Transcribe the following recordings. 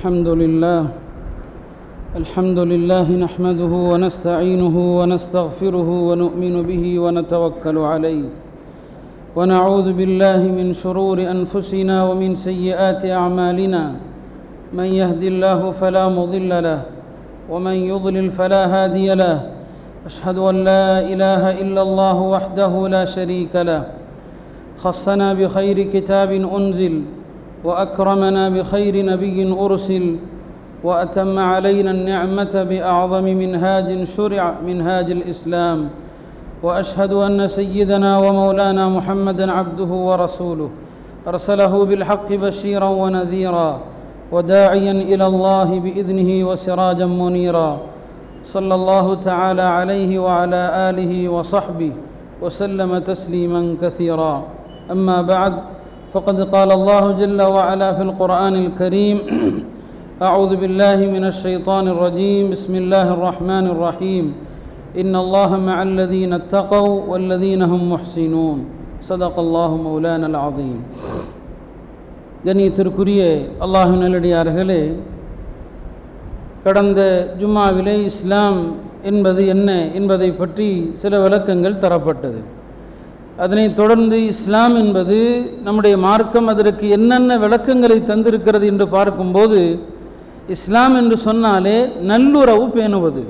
الحمد لله الحمد لله نحمده ونستعينه ونستغفره ونؤمن به ونتوكل عليه ونعوذ بالله من شرور انفسنا ومن سيئات اعمالنا من يهد الله فلا مضل له ومن يضلل فلا هادي له اشهد ان لا اله الا الله وحده لا شريك له خصنا بخير كتاب انزل واكرمنا بخير نبي ارسل واتم علينا النعمه باعظم منهاج شرع منهاج الاسلام واشهد ان سيدنا ومولانا محمدا عبده ورسوله ارسله بالحق بشيرا ونذيرا وداعيا الى الله باذنه وسراجا منيرا صلى الله تعالى عليه وعلى اله وصحبه وسلم تسليما كثيرا اما بعد فقد قال الله جل وعلا في القران الكريم اعوذ بالله من الشيطان الرجيم بسم الله الرحمن الرحيم ان الله مع الذين اتقوا والذين هم محسنون صدق الله مولانا العظيم கண்ணியத்திற்குரிய அல்லாஹு நல்லடியார்களே கடந்த ஜும்மாவிலே இஸ்லாம் என்பது என்ன என்பதை பற்றி சில விளக்கங்கள் தரப்பட்டது அதனைத் தொடர்ந்து இஸ்லாம் என்பது நம்முடைய மார்க்கம் அதற்கு என்னென்ன விளக்கங்களை தந்திருக்கிறது என்று பார்க்கும்போது இஸ்லாம் என்று சொன்னாலே நல்லுறவு பேணுவது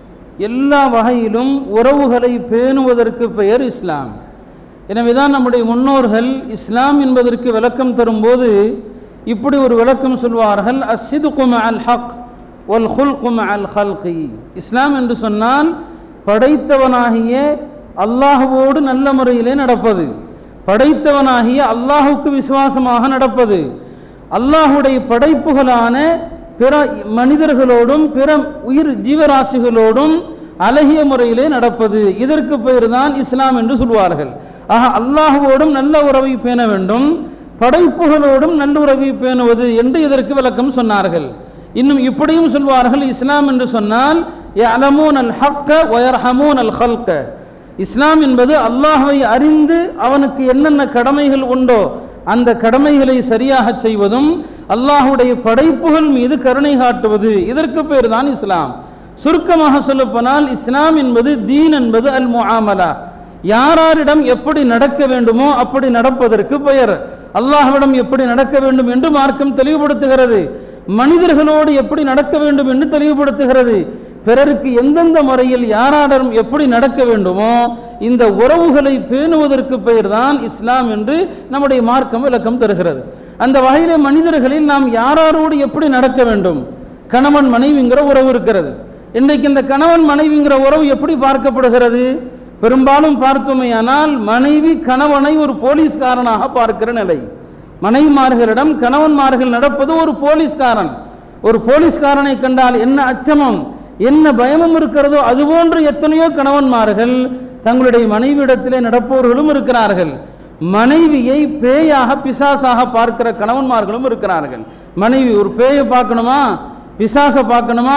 எல்லா வகையிலும் உறவுகளை பேணுவதற்கு பெயர் இஸ்லாம் எனவேதான் நம்முடைய முன்னோர்கள் இஸ்லாம் என்பதற்கு விளக்கம் தரும்போது இப்படி ஒரு விளக்கம் சொல்வார்கள் அசிது கும அல் ஹக் ஒல் ஹுல் கும அல் ஹல்கி இஸ்லாம் என்று சொன்னால் படைத்தவனாகிய அல்லாஹுவோடு நல்ல முறையிலே நடப்பது படைத்தவனாகிய அல்லாஹுக்கு விசுவாசமாக நடப்பது அல்லாஹுடைய படைப்புகளான பிற மனிதர்களோடும் பிற உயிர் ஜீவராசிகளோடும் அழகிய முறையிலே நடப்பது இதற்கு பெயர் தான் இஸ்லாம் என்று சொல்வார்கள் ஆக அல்லாஹுவோடும் நல்ல உறவை பேண வேண்டும் படைப்புகளோடும் நல்லுறவை பேணுவது என்று இதற்கு விளக்கம் சொன்னார்கள் இன்னும் இப்படியும் சொல்வார்கள் இஸ்லாம் என்று சொன்னால் அலமூன் அல் ஹக்க ஒயர்ஹமூன் அல் ஹல்க இஸ்லாம் என்பது அல்லாஹை அறிந்து அவனுக்கு என்னென்ன கடமைகள் உண்டோ அந்த கடமைகளை சரியாக செய்வதும் அல்லாஹுடைய படைப்புகள் மீது கருணை காட்டுவது இதற்கு பேர் தான் இஸ்லாம் சுருக்கமாக சொல்லப்போனால் இஸ்லாம் என்பது தீன் என்பது அல் முஆமலா யாராரிடம் எப்படி நடக்க வேண்டுமோ அப்படி நடப்பதற்கு பெயர் அல்லாஹ்விடம் எப்படி நடக்க வேண்டும் என்று மார்க்கம் தெளிவுபடுத்துகிறது மனிதர்களோடு எப்படி நடக்க வேண்டும் என்று தெளிவுபடுத்துகிறது பிறருக்கு எந்தெந்த முறையில் யாராடம் எப்படி நடக்க வேண்டுமோ இந்த உறவுகளை பேணுவதற்கு பெயர் தான் இஸ்லாம் என்று நம்முடைய மார்க்கம் விளக்கம் தருகிறது அந்த வகையில மனிதர்களில் நாம் யாராரோடு எப்படி நடக்க வேண்டும் கணவன் மனைவிங்கிற உறவு இருக்கிறது இன்றைக்கு இந்த கணவன் மனைவிங்கிற உறவு எப்படி பார்க்கப்படுகிறது பெரும்பாலும் பார்த்தோமையானால் மனைவி கணவனை ஒரு போலீஸ்காரனாக பார்க்கிற நிலை மனைவிமார்களிடம் கணவன்மார்கள் நடப்பது ஒரு போலீஸ்காரன் ஒரு போலீஸ்காரனை கண்டால் என்ன அச்சமம் என்ன பயமும் இருக்கிறதோ அதுபோன்று எத்தனையோ கணவன்மார்கள் தங்களுடைய மனைவியிடத்திலே நடப்பவர்களும் இருக்கிறார்கள் மனைவியை பேயாக பிசாசாக பார்க்கிற கணவன்மார்களும் இருக்கிறார்கள் மனைவி ஒரு பேயை பார்க்கணுமா பிசாச பார்க்கணுமா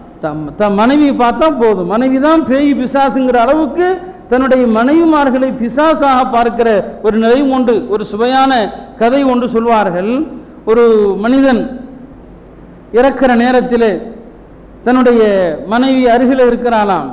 த மனைவி பார்த்தா போதும் மனைவி தான் பேய் பிசாசுங்கிற அளவுக்கு தன்னுடைய மனைவிமார்களை பிசாசாக பார்க்கிற ஒரு நிலையும் உண்டு ஒரு சுவையான கதை ஒன்று சொல்வார்கள் ஒரு மனிதன் இறக்கிற நேரத்தில் தன்னுடைய மனைவி அருகில் இருக்கிறாளாம்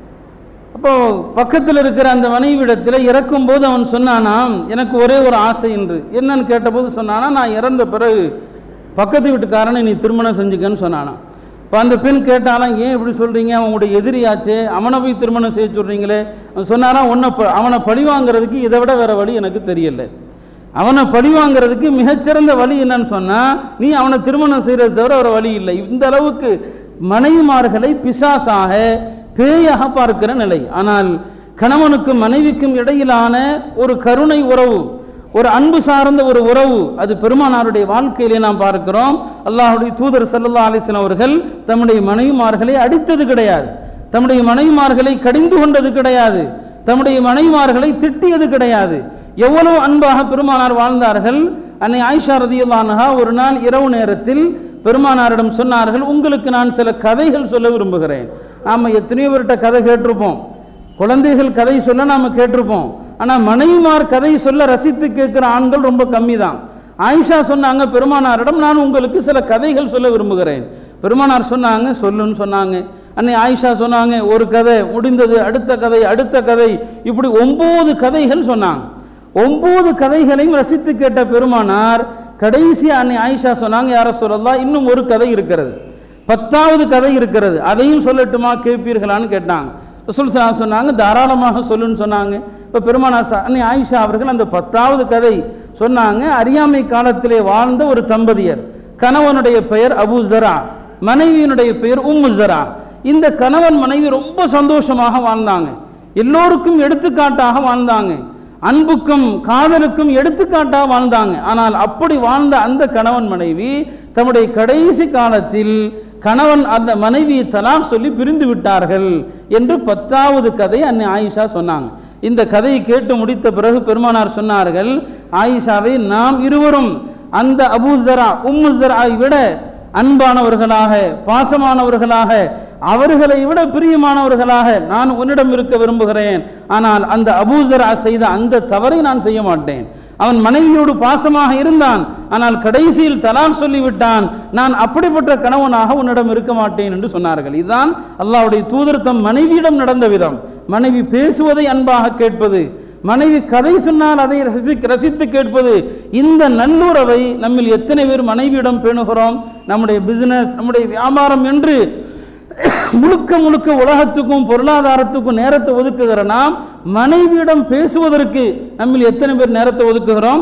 அப்போ பக்கத்தில் இருக்கிற அந்த மனைவியிடத்தில் இறக்கும் போது அவன் சொன்னானாம் எனக்கு ஒரே ஒரு ஆசை என்று என்னன்னு கேட்டபோது சொன்னானா நான் இறந்த பிறகு பக்கத்து வீட்டுக்காரனை நீ திருமணம் செஞ்சுக்கன்னு சொன்னானாம் இப்போ அந்த பெண் கேட்டாலும் ஏன் இப்படி சொல்கிறீங்க அவங்களுடைய எதிரியாச்சே அவனை போய் திருமணம் செய்ய சொல்கிறீங்களே அவன் சொன்னாராம் உன்னை அவனை பழி வாங்கிறதுக்கு இதை விட வேற வழி எனக்கு தெரியல அவனை பழி வாங்கிறதுக்கு மிகச்சிறந்த வழி என்னன்னு சொன்னால் நீ அவனை திருமணம் செய்கிறது தவிர ஒரு வழி இல்லை இந்த அளவுக்கு மனைவிமார்களை பிசாசாக பேயாக பார்க்கிற நிலை ஆனால் கணவனுக்கும் மனைவிக்கும் இடையிலான ஒரு கருணை உறவு ஒரு அன்பு சார்ந்த ஒரு உறவு அது பெருமானாருடைய வாழ்க்கையிலே நாம் பார்க்கிறோம் அல்லாஹுடைய தூதர் சல்லா அலிஸ்லாம் அவர்கள் தம்முடைய மனைவிமார்களை அடித்தது கிடையாது தம்முடைய மனைவிமார்களை கடிந்து கொண்டது கிடையாது தம்முடைய மனைவிமார்களை திட்டியது கிடையாது எவ்வளவு அன்பாக பெருமானார் வாழ்ந்தார்கள் அன்னை ஆயிஷா ரதியுல்லானஹா ஒரு நாள் இரவு நேரத்தில் பெருமானாரிடம் சொன்னார்கள் உங்களுக்கு நான் சில கதைகள் சொல்ல விரும்புகிறேன் நாம் எத்தனையோ பேர்கிட்ட கதை கேட்டிருப்போம் குழந்தைகள் கதை சொல்ல நாம் கேட்டிருப்போம் ஆனால் மனைவிமார் கதை சொல்ல ரசித்து கேட்கிற ஆண்கள் ரொம்ப கம்மி தான் ஆயிஷா சொன்னாங்க பெருமானாரிடம் நான் உங்களுக்கு சில கதைகள் சொல்ல விரும்புகிறேன் பெருமானார் சொன்னாங்க சொல்லுன்னு சொன்னாங்க அன்னை ஆயிஷா சொன்னாங்க ஒரு கதை முடிந்தது அடுத்த கதை அடுத்த கதை இப்படி ஒன்பது கதைகள் சொன்னாங்க ஒன்பது கதைகளையும் ரசித்து கேட்ட பெருமானார் கடைசி அன்னை ஆயிஷா சொன்னாங்க யார சொல்லலாம் இன்னும் ஒரு கதை இருக்கிறது பத்தாவது கதை இருக்கிறது அதையும் சொல்லட்டுமா கேட்பீர்களான்னு கேட்டாங்க ரசூல் ஸல்லல்லாஹு சொன்னாங்க தாராளமாக சொல்லுன்னு சொன்னாங்க இப்போ பெருமானார் ச- அன்னை ஆயிஷா அவர்கள் அந்த பத்தாவது கதை சொன்னாங்க அறியாமை காலத்திலே வாழ்ந்த ஒரு தம்பதியர் கணவனுடைய பெயர் அபு ஜரா மனைவியினுடைய பெயர் உம்மு ஜரா இந்த கணவன் மனைவி ரொம்ப சந்தோஷமாக வாழ்ந்தாங்க எல்லோருக்கும் எடுத்துக்காட்டாக வாழ்ந்தாங்க அன்புக்கும் காதலுக்கும் எடுத்துக்காட்டாக வாழ்ந்தாங்க ஆனால் அப்படி வாழ்ந்த அந்த கணவன் மனைவி தம்முடைய கடைசி காலத்தில் கணவன் அந்த மனைவியை தலாக் சொல்லி பிரிந்து விட்டார்கள் என்று பத்தாவது கதை அன்னை ஆயிஷா சொன்னாங்க இந்த கதையை கேட்டு முடித்த பிறகு பெருமானார் சொன்னார்கள் ஆயிஷாவை நாம் இருவரும் அந்த அபூசரா உம்முசராவை விட அன்பானவர்களாக பாசமானவர்களாக அவர்களை விட பிரியமானவர்களாக நான் உன்னிடம் இருக்க விரும்புகிறேன் ஆனால் அந்த அபூசரா செய்த அந்த தவறை நான் செய்ய மாட்டேன் அவன் மனைவியோடு பாசமாக இருந்தான் ஆனால் கடைசியில் தலாக் சொல்லிவிட்டான் நான் அப்படிப்பட்ட கணவனாக உன்னிடம் இருக்க மாட்டேன் என்று சொன்னார்கள் இதுதான் அல்லாஹ்வுடைய தூதர் தம் மனைவியிடம் நடந்த விதம் மனைவி பேசுவதை அன்பாக கேட்பது மனைவி கதை சொன்னால் அதை ரசி ரசித்து கேட்பது இந்த நல்லுறவை நம்மில் எத்தனை பேர் மனைவியிடம் பேணுகிறோம் நம்முடைய பிசினஸ் நம்முடைய வியாபாரம் என்று முழுக்க முழுக்க உலகத்துக்கும் பொருளாதாரத்துக்கும் நேரத்தை ஒதுக்குகிற நாம் மனைவியிடம் பேசுவதற்கு நம்மில் எத்தனை பேர் நேரத்தை ஒதுக்குகிறோம்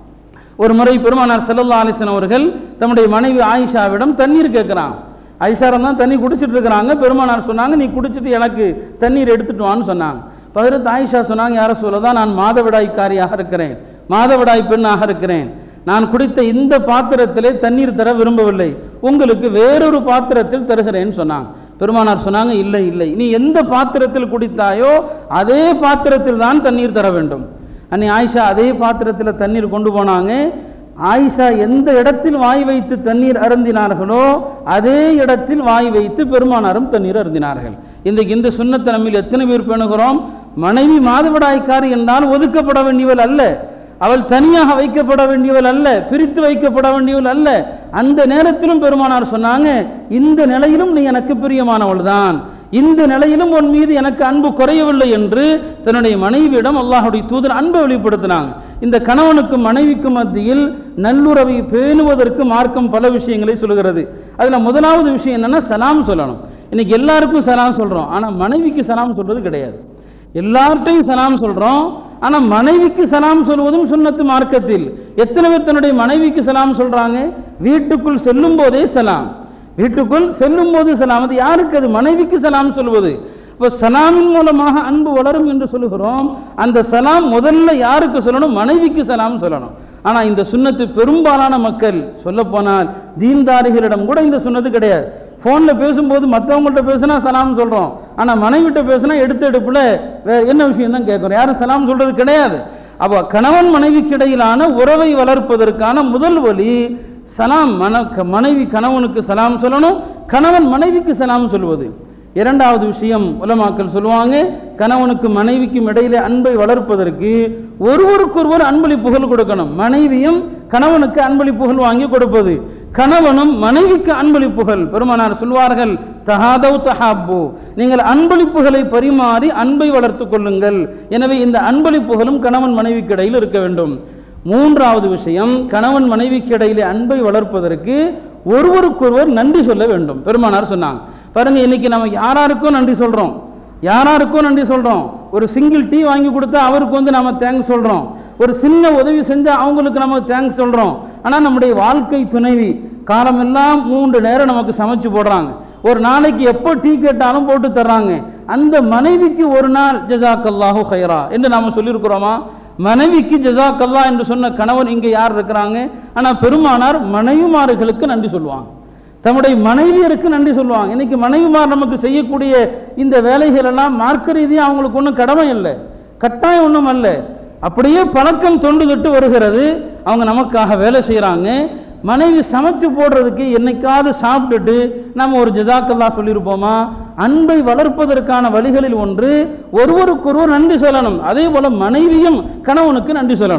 ஒரு முறை பெருமானார் ஸல்லல்லாஹு அலைஹி வஸல்லம் அவர்கள் தம்முடைய மனைவி ஆயிஷாவிடம் தண்ணீர் கேட்குறான் ஐஷாரம் தான் தண்ணி குடிச்சிட்டு இருக்கிறாங்க பெருமானார் சொன்னாங்க நீ குடிச்சிட்டு எனக்கு தண்ணீர் எடுத்துட்டு வான்னு சொன்னாங்க பதினெட்டு ஆயிஷா சொன்னாங்க யார சொல்லதான் நான் மாதவிடாய்க்காரியாக இருக்கிறேன் மாதவிடாய் பெண்ணாக இருக்கிறேன் நான் குடித்த இந்த பாத்திரத்திலே தண்ணீர் தர விரும்பவில்லை உங்களுக்கு வேறொரு பாத்திரத்தில் தருகிறேன்னு சொன்னாங்க பெருமானார் சொன்னாங்க இல்லை இல்லை நீ எந்த பாத்திரத்தில் குடித்தாயோ அதே பாத்திரத்தில் தான் தண்ணீர் தர வேண்டும் அன்னை ஆயிஷா அதே பாத்திரத்தில் தண்ணீர் கொண்டு போனாங்க ஆயிஷா எந்த இடத்தில் வாய் வைத்து தண்ணீர் அருந்தினார்களோ அதே இடத்தில் வாய் வைத்து பெருமானாரும் தண்ணீர் அருந்தினார்கள் இன்றைக்கு இந்த சுண்ணத்தை நம்மில் எத்தனை பேர் பேணுகிறோம் மனைவி மாதவிடாய்க்காரி என்றால் ஒதுக்கப்பட வேண்டியவள் அல்ல அவள் தனியாக வைக்கப்பட வேண்டியவள் அல்ல பிரித்து வைக்கப்பட வேண்டியவள் அல்ல அந்த நேரத்திலும் பெருமானார் சொன்னாங்க இந்த நிலையிலும் நீ எனக்கு பிரியமானவள் தான் இந்த நிலையிலும் உன் மீது எனக்கு அன்பு குறையவில்லை என்று தன்னுடைய மனைவியிடம் அல்லாஹுடைய தூதர் அன்பை வெளிப்படுத்தினாங்க இந்த கணவனுக்கும் மனைவிக்கும் மத்தியில் நல்லுறவை பேணுவதற்கு மார்க்கம் பல விஷயங்களை சொல்கிறது அதுல முதலாவது விஷயம் என்னன்னா சலாம் சொல்லணும் இன்னைக்கு எல்லாருக்கும் சலாம் சொல்றோம் ஆனா மனைவிக்கு சலாம் சொல்றது கிடையாது எல்லார்ட்டையும் சலாம் சொல்றோம் ஆனா மனைவிக்கு சலாம் சொல்வதும் சுன்னத்து மார்க்கத்தில் எத்தனை பேர் தன்னுடைய மனைவிக்கு சலாம் சொல்றாங்க வீட்டுக்குள் செல்லும் போதே சலாம் வீட்டுக்குள் செல்லும் போது சலாம் அது யாருக்கு அது மனைவிக்கு சலாம் சொல்வது இப்போ சலாமின் மூலமாக அன்பு வளரும் என்று சொல்லுகிறோம் அந்த சலாம் முதல்ல யாருக்கு சொல்லணும் மனைவிக்கு சலாம் சொல்லணும் ஆனா இந்த சுன்னத்து பெரும்பாலான மக்கள் சொல்லப்போனால் தீன்தாரிகளிடம் கூட இந்த சுன்னத்து கிடையாது ஃபோனில் பேசும்போது மற்றவங்கள்ட்ட பேசுனா சலாம் சொல்கிறோம் ஆனால் மனைவிட்ட பேசுனா எடுத்த எடுப்புல வேற என்ன விஷயம் தான் கேட்குறோம் யாரும் சலாம் சொல்கிறது கிடையாது அப்போ கணவன் மனைவிக்கு இடையிலான உறவை வளர்ப்பதற்கான முதல் வழி சலாம் மன க- மனைவி கணவனுக்கு சலாம் சொல்லணும் கணவன் மனைவிக்கு சலாம் சொல்வது இரண்டாவது விஷயம் உலமாக்கள் சொல்லுவாங்க கணவனுக்கு மனைவிக்கும் இடையிலே அன்பை வளர்ப்பதற்கு ஒருவருக்கொருவர் அன்பளிப்புகள் கொடுக்கணும் மனைவியும் கணவனுக்கு அன்பளிப்புகள் வாங்கி கொடுப்பது கணவனும் மனைவிக்கு அன்பளிப்புகள் பெருமானார் சொல்வார்கள் தஹாதவ் தஹாப்பு நீங்கள் அன்பளிப்புகளை பரிமாறி அன்பை வளர்த்துக் கொள்ளுங்கள் எனவே இந்த அன்பளிப்புகளும் கணவன் மனைவிக்கு இடையில் இருக்க வேண்டும் மூன்றாவது விஷயம் கணவன் மனைவிக்கு இடையிலே அன்பை வளர்ப்பதற்கு ஒருவருக்கொருவர் நன்றி சொல்ல வேண்டும் பெருமானார் சொன்னாங்க பாருங்க இன்னைக்கு நம்ம யாராருக்கும் நன்றி சொல்றோம் யாராருக்கும் நன்றி சொல்றோம் ஒரு சிங்கிள் டீ வாங்கி கொடுத்தா அவருக்கு வந்து நாம தேங்க்ஸ் சொல்றோம் ஒரு சின்ன உதவி செஞ்சா அவங்களுக்கு நம்ம தேங்க்ஸ் சொல்றோம் ஆனா நம்முடைய வாழ்க்கை துணைவி காலமெல்லாம் மூன்று நேரம் நமக்கு சமைச்சு போடுறாங்க ஒரு நாளைக்கு எப்போ டீ கேட்டாலும் போட்டு தர்றாங்க அந்த மனைவிக்கு ஒரு நாள் ஜஜாக்கல்லாஹு ஹைரா என்று நாம சொல்லியிருக்கிறோமா மனைவிக்கு ஜஜாக்கல்லா என்று சொன்ன கணவன் இங்கே யார் இருக்கிறாங்க ஆனா பெருமானார் மனைவிமார்களுக்கு நன்றி சொல்லுவாங்க தம்முடைய மனைவியருக்கு நன்றி சொல்லுவாங்க இன்னைக்கு மனைவிமார் நமக்கு செய்யக்கூடிய இந்த வேலைகள் எல்லாம் மார்க்க ரீதியாக அவங்களுக்கு ஒன்றும் கடமை இல்லை கட்டாயம் ஒன்றும் அல்ல அப்படியே பழக்கம் தொண்டு தொட்டு வருகிறது அவங்க நமக்காக வேலை செய்கிறாங்க மனைவி சமைச்சு போடுறதுக்கு என்னைக்காவது சாப்பிட்டுட்டு நம்ம ஒரு ஜதாக்கல்லா சொல்லியிருப்போமா அன்பை வளர்ப்பதற்கான வழிகளில் ஒன்று ஒருவருக்கொருவர் நன்றி சொல்லணும் அதே போல மனைவியும் கணவனுக்கு நன்றி சொல்லணும்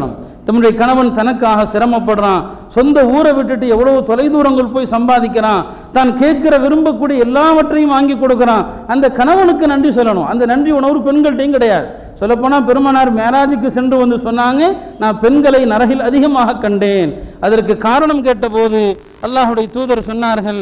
தம்முடைய கணவன் தனக்காக சிரமப்படுறான் சொந்த ஊரை விட்டுட்டு எவ்வளவு தொலைதூரங்கள் போய் சம்பாதிக்கிறான் தான் கேட்கிற விரும்பக்கூடிய எல்லாவற்றையும் வாங்கி கொடுக்குறான் அந்த கணவனுக்கு நன்றி சொல்லணும் அந்த நன்றி உணர்வு பெண்கள்கிட்டையும் கிடையாது சொல்லப்போனால் பெருமனார் மேராஜுக்கு சென்று வந்து சொன்னாங்க நான் பெண்களை நரகில் அதிகமாக கண்டேன் அதற்கு காரணம் கேட்டபோது அல்லாஹுடைய தூதர் சொன்னார்கள்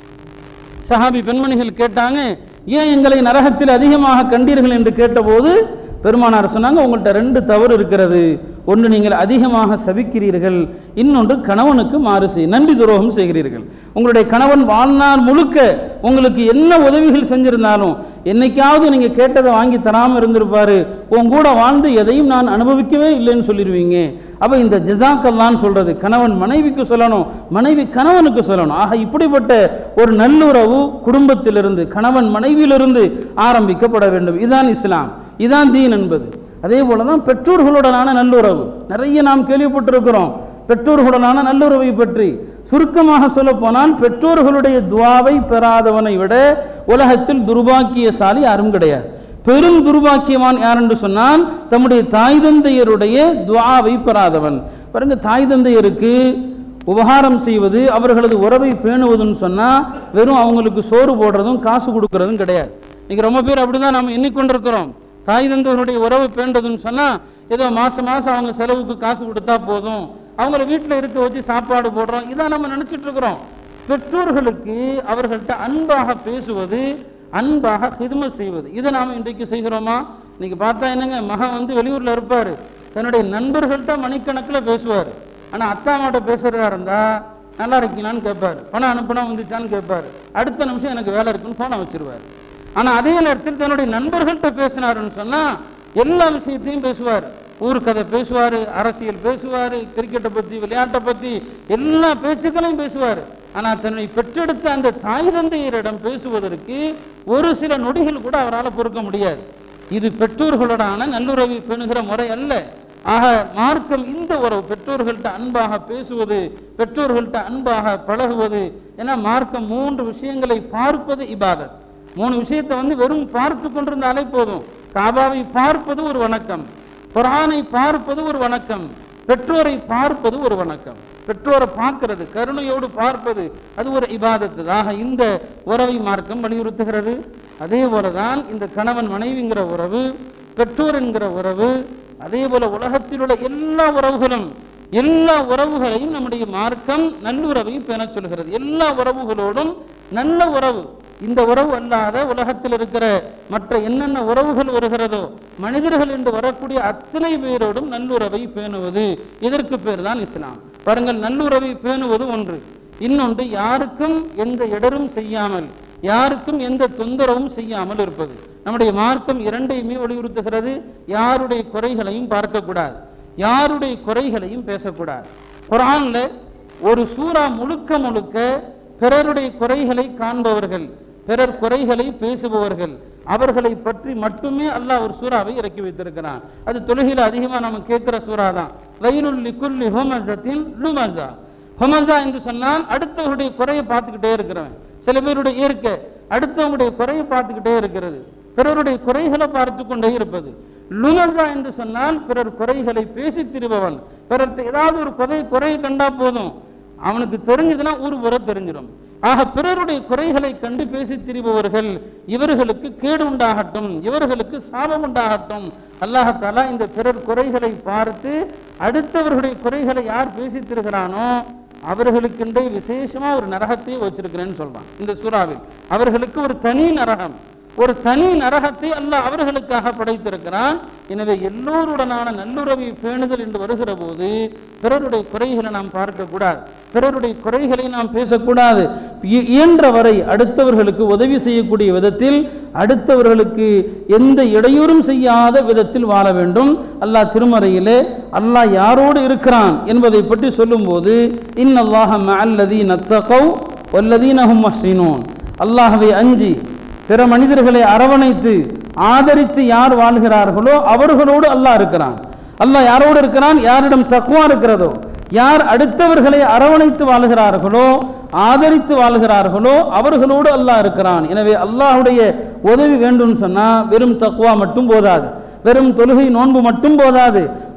சஹாபி பெண்மணிகள் கேட்டாங்க ஏன் எங்களை நரகத்தில் அதிகமாக கண்டீர்கள் என்று கேட்டபோது பெருமானார் சொன்னாங்க உங்கள்கிட்ட ரெண்டு தவறு இருக்கிறது ஒன்று நீங்கள் அதிகமாக சபிக்கிறீர்கள் இன்னொன்று கணவனுக்கு மாறு செய் நன்றி துரோகம் செய்கிறீர்கள் உங்களுடைய கணவன் வாழ்நாள் முழுக்க உங்களுக்கு என்ன உதவிகள் செஞ்சிருந்தாலும் என்னைக்காவது நீங்க கேட்டதை வாங்கி தராம இருந்திருப்பாரு உன் கூட வாழ்ந்து எதையும் நான் அனுபவிக்கவே இல்லைன்னு சொல்லிடுவீங்க அப்ப இந்த ஜிசாக்கல்லான்னு சொல்றது கணவன் மனைவிக்கு சொல்லணும் மனைவி கணவனுக்கு சொல்லணும் ஆக இப்படிப்பட்ட ஒரு நல்லுறவு குடும்பத்திலிருந்து கணவன் மனைவியிலிருந்து ஆரம்பிக்கப்பட வேண்டும் இதுதான் இஸ்லாம் இதான் தீன் என்பது அதே போல தான் பெற்றோர்களுடனான நல்லுறவு நிறைய நாம் கேள்விப்பட்டிருக்கிறோம் பெற்றோர்களுடனான நல்லுறவை பற்றி சுருக்கமாக சொல்ல போனால் பெற்றோர்களுடைய துவாவை பெறாதவனை விட உலகத்தில் துர்பாக்கியசாலி யாரும் கிடையாது பெரும் துர்பாக்கியவான் யார் என்று சொன்னால் தம்முடைய தாய் தந்தையருடைய துவாவை பெறாதவன் பாருங்க தாய் தந்தையருக்கு உபகாரம் செய்வது அவர்களது உறவை பேணுவதுன்னு சொன்னா வெறும் அவங்களுக்கு சோறு போடுறதும் காசு கொடுக்கறதும் கிடையாது இன்னைக்கு ரொம்ப பேர் அப்படிதான் நம்ம எண்ணிக்கொண்டிருக்கிறோம் தாய் தந்தையருடைய உறவு பேண்டதுன்னு சொன்னா ஏதோ மாசம் மாசம் அவங்க செலவுக்கு காசு கொடுத்தா போதும் அவங்கள வீட்டில் இருக்க வச்சு சாப்பாடு போடுறோம் இதான் நம்ம நினைச்சிட்டு இருக்கிறோம் பெற்றோர்களுக்கு அவர்கள்ட்ட அன்பாக பேசுவது அன்பாக ஹிதுமத் செய்வது இதை நாம இன்றைக்கு செய்கிறோமா இன்னைக்கு பார்த்தா என்னங்க மகன் வந்து வெளியூர்ல இருப்பாரு தன்னுடைய நண்பர்கள்ட்ட மணிக்கணக்கில் பேசுவார் ஆனா அத்தா அம்மாட்ட பேசுறதா இருந்தா நல்லா இருக்கீங்களான்னு கேட்பாரு பணம் அனுப்புனா வந்துச்சான்னு கேட்பாரு அடுத்த நிமிஷம் எனக்கு வேலை இருக்குன்னு போனை வச்சிருவாரு ஆனா அதே நேரத்தில் தன்னுடைய நண்பர்கள்ட்ட பேசினாருன்னு சொன்னா எல்லா விஷயத்தையும் பேசுவார் ஊர் கதை பேசுவாரு அரசியல் பேசுவாரு கிரிக்கெட்டை பத்தி விளையாட்டை பத்தி எல்லா பேச்சுக்களையும் பேசுவாரு ஆனா தன்னை பெற்றெடுத்த அந்த தாய் தந்தையரிடம் பேசுவதற்கு ஒரு சில நொடிகள் கூட அவரால் பொறுக்க முடியாது இது பெற்றோர்களோடான நல்லுறவை பேணுகிற முறை அல்ல ஆக மார்க்கம் இந்த உறவு பெற்றோர்கள்ட்ட அன்பாக பேசுவது பெற்றோர்கள்ட்ட அன்பாக பழகுவது ஏன்னா மார்க்கம் மூன்று விஷயங்களை பார்ப்பது இபாதத் மூணு விஷயத்தை வந்து வெறும் பார்த்து கொண்டிருந்தாலே போதும் காபாவை பார்ப்பது ஒரு வணக்கம் குரானை பார்ப்பது ஒரு வணக்கம் பெற்றோரை பார்ப்பது ஒரு வணக்கம் பெற்றோரை பார்க்கிறது கருணையோடு பார்ப்பது அது ஒரு இபாதத்து ஆக இந்த உறவை மார்க்கம் வலியுறுத்துகிறது அதே போலதான் இந்த கணவன் மனைவிங்கிற உறவு பெற்றோர் என்கிற உறவு அதே போல உலகத்தில் உள்ள எல்லா உறவுகளும் எல்லா உறவுகளையும் நம்முடைய மார்க்கம் நல்லுறவை பேணச் சொல்கிறது எல்லா உறவுகளோடும் நல்ல உறவு இந்த உறவு அல்லாத உலகத்தில் இருக்கிற மற்ற என்னென்ன உறவுகள் வருகிறதோ மனிதர்கள் என்று வரக்கூடிய அத்தனை பேரோடும் நல்லுறவை பேணுவது இதற்கு பேர் தான் இஸ்லாம் பாருங்கள் நல்லுறவை பேணுவது ஒன்று இன்னொன்று யாருக்கும் எந்த இடரும் செய்யாமல் யாருக்கும் எந்த தொந்தரவும் செய்யாமல் இருப்பது நம்முடைய மார்க்கம் இரண்டையுமே வலியுறுத்துகிறது யாருடைய குறைகளையும் பார்க்கக்கூடாது யாருடைய குறைகளையும் பேசக்கூடாது குரான்ல ஒரு சூறா முழுக்க முழுக்க பிறருடைய குறைகளை காண்பவர்கள் பிறர் குறைகளை பேசுபவர்கள் அவர்களை பற்றி மட்டுமே அல்லாஹ் ஒரு சூறாவை இறக்கி வைத்திருக்கிறான் அது தொழுகையில் அதிகமா நம்ம கேட்கிற சூறா தான் வயலுல் லிக்குல்லி ஹுமஸத்தின் லுமஸா ஹுமஸா என்று சொன்னால் அடுத்தவருடைய குறையை பார்த்துக்கிட்டே இருக்கிறவன் சில பேருடைய இயற்கை அடுத்தவங்களுடைய குறையை பார்த்துக்கிட்டே இருக்கிறது பிறருடைய குறைகளை பார்த்து கொண்டே இருப்பது லுமஸா என்று சொன்னால் பிறர் குறைகளை பேசி திரிபவன் பிறர்கிட்ட ஏதாவது ஒரு குறை குறையை கண்டா போதும் அவனுக்கு தெரிஞ்சதுன்னா ஊர் புற தெரிஞ்சிடும் ஆக பிறருடைய குறைகளை கண்டு பேசி திரிபவர்கள் இவர்களுக்கு கேடு உண்டாகட்டும் இவர்களுக்கு சாபம் உண்டாகட்டும் அல்லாஹாலா இந்த பிறர் குறைகளை பார்த்து அடுத்தவர்களுடைய குறைகளை யார் பேசி திரிகிறானோ அவர்களுக்கென்றே விசேஷமா ஒரு நரகத்தை வச்சிருக்கிறேன்னு சொல்றான் இந்த சூறாவில் அவர்களுக்கு ஒரு தனி நரகம் ஒரு தனி நரகத்தை அல்லாஹ் அவர்களுக்காக படைத்திருக்கிறான் எனவே எல்லோருடனான நல்லுறவை பேணுதல் என்று வருகிற போது பிறருடைய குறைகளை நாம் பார்க்க கூடாது பிறருடைய குறைகளை நாம் பேசக்கூடாது இ- இயன்ற வரை அடுத்தவர்களுக்கு உதவி செய்யக்கூடிய விதத்தில் அடுத்தவர்களுக்கு எந்த இடையூறும் செய்யாத விதத்தில் வாழ வேண்டும் அல்லாஹ் திருமறையிலே அல்லாஹ் யாரோடு இருக்கிறான் என்பதை பற்றி சொல்லும்போது இன்னல்லாஹ மஅல்லதீன தகவ் வல்லதீனஹும் மஹ்சினூன் அல்லாஹ்வை அஞ்சி பிற மனிதர்களை அரவணைத்து ஆதரித்து யார் வாழ்கிறார்களோ அவர்களோடு அல்லாஹ் இருக்கிறான் அல்லாஹ் யாரோடு இருக்கிறான் யாரிடம் தக்குவா இருக்கிறதோ யார் அடுத்தவர்களை அரவணைத்து வாழ்கிறார்களோ ஆதரித்து வாழ்கிறார்களோ அவர்களோடு அல்லாஹ் இருக்கிறான் எனவே அல்லாஹ்வுடைய உதவி வேண்டும்னு சொன்னா வெறும் தக்குவா மட்டும் போதாது வெறும் தொழுகை நோன்பு மட்டும் போதாது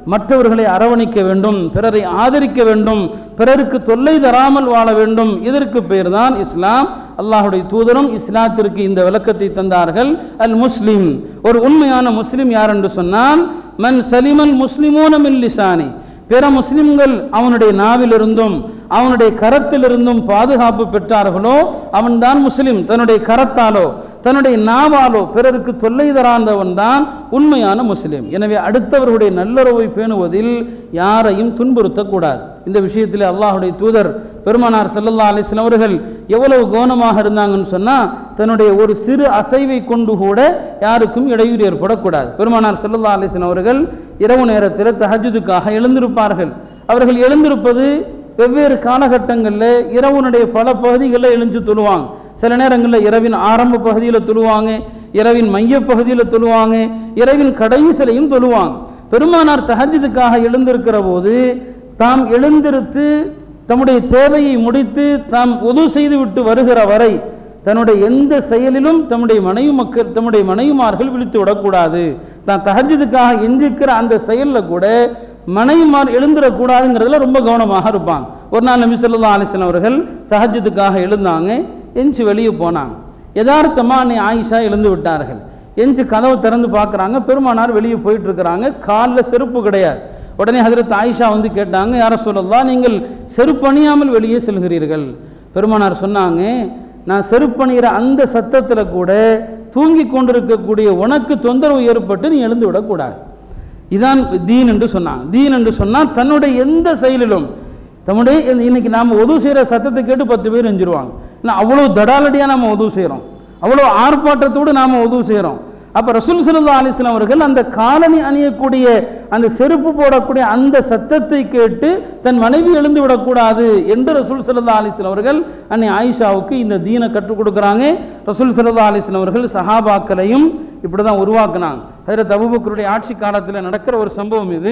மற்றவர்களை அரவணைக்க வேண்டும் பிறரை ஆதரிக்க வேண்டும் பிறருக்கு தொல்லை தராமல் வாழ வேண்டும் இதற்கு பேர் தான் இஸ்லாம் அல்லாஹுடைய தூதரும் இஸ்லாத்திற்கு இந்த விளக்கத்தை தந்தார்கள் அல் முஸ்லிம் ஒரு உண்மையான முஸ்லிம் யார் என்று சொன்னால் மன் சலிமல் முஸ்லிமூன மின் லிசானி பிற முஸ்லிம்கள் அவனுடைய நாவிலிருந்தும் அவனுடைய கரத்திலிருந்தும் பாதுகாப்பு பெற்றார்களோ அவன்தான் முஸ்லிம் தன்னுடைய கரத்தாலோ தன்னுடைய நாவாலோ பிறருக்கு தொல்லை தராந்தவன் தான் உண்மையான முஸ்லிம் எனவே அடுத்தவர்களுடைய நல்லுறவை பேணுவதில் யாரையும் துன்புறுத்தக்கூடாது இந்த விஷயத்தில் அல்லாஹுடைய தூதர் பெருமானார் சல்லல்லா அலிஸ்லாம் அவர்கள் எவ்வளவு கவனமாக இருந்தாங்கன்னு சொன்னால் தன்னுடைய ஒரு சிறு அசைவை கொண்டு கூட யாருக்கும் இடையூறு ஏற்படக்கூடாது பெருமானார் சல்லல்லா அலிஸ்லாம் அவர்கள் இரவு நேரத்தில் தஹஜுதுக்காக எழுந்திருப்பார்கள் அவர்கள் எழுந்திருப்பது வெவ்வேறு காலகட்டங்களில் இரவுனுடைய பல பகுதிகளில் எழுந்து தொழுவாங்க சில நேரங்களில் இரவின் ஆரம்ப பகுதியில் தொழுவாங்க இரவின் மைய பகுதியில் தொழுவாங்க இரவின் கடைசிலையும் தொழுவாங்க பெருமானார் தஹஜுதுக்காக எழுந்திருக்கிற போது தாம் எழுந்திருத்து தம்முடைய தேவையை முடித்து தாம் உது செய்து விட்டு வருகிற வரை தன்னுடைய எந்த செயலிலும் தம்முடைய மனைவி மக்கள் தம்முடைய மனைவிமார்கள் விழித்து விடக்கூடாது தான் தஹஜுதுக்காக எஞ்சிக்கிற அந்த செயலில் கூட மனைவிமார் எழுந்திடக்கூடாதுங்கிறதுல ரொம்ப கவனமாக இருப்பாங்க ஒரு நாள் நபி சொல்லா அலிஸ்லாம் அவர்கள் தஹஜுதுக்காக எழுந்தாங்க எஞ்சி வெளியே போனாங்க யதார்த்தமாக அன்னை ஆயிஷா எழுந்து விட்டார்கள் எஞ்சி கதவை திறந்து பார்க்குறாங்க பெருமானார் வெளியே போயிட்டு இருக்கிறாங்க காலில் செருப்பு கிடையாது உடனே ஹதரத் ஆயிஷா வந்து கேட்டாங்க யார சொல்லலாம் நீங்கள் செருப்பணியாமல் வெளியே செல்கிறீர்கள் பெருமானார் சொன்னாங்க நான் செருப்பணிகிற அந்த சத்தத்தில் கூட தூங்கி கொண்டிருக்கக்கூடிய உனக்கு தொந்தரவு ஏற்பட்டு நீ எழுந்து விடக்கூடாது இதான் தீன் என்று சொன்னாங்க தீன் என்று சொன்னால் தன்னுடைய எந்த செயலிலும் தம்முடைய இந்த- இன்னைக்கு நாம் உதவு செய்கிற சத்தத்தை கேட்டு பத்து பேர் எஞ்சிருவாங்க இல்லை அவ்வளோ தடாலடியாக நாம் உதவு செய்கிறோம் அவ்வளோ ஆர்ப்பாட்டத்தோடு நாம் உதவு செய்கிறோம் அப்போ ரசூல் சல்லா அலிஸ்லாம் அவர்கள் அந்த காலனி அணியக்கூடிய அந்த செருப்பு போடக்கூடிய அந்த சத்தத்தை கேட்டு தன் மனைவி எழுந்து விடக்கூடாது என்று ரசூல் சல்லா அலிஸ்லாம் அவர்கள் அன்னை ஆயிஷாவுக்கு இந்த தீனை கற்றுக் கொடுக்குறாங்க ரசூல் சல்லா அலிஸ்லாம் அவர்கள் சஹாபாக்களையும் இப்படி தான் உருவாக்குனாங்க ஹஜரத் அபூபக்கருடைய ஆட்சி காலத்தில் நடக்கிற ஒரு சம்பவம் இது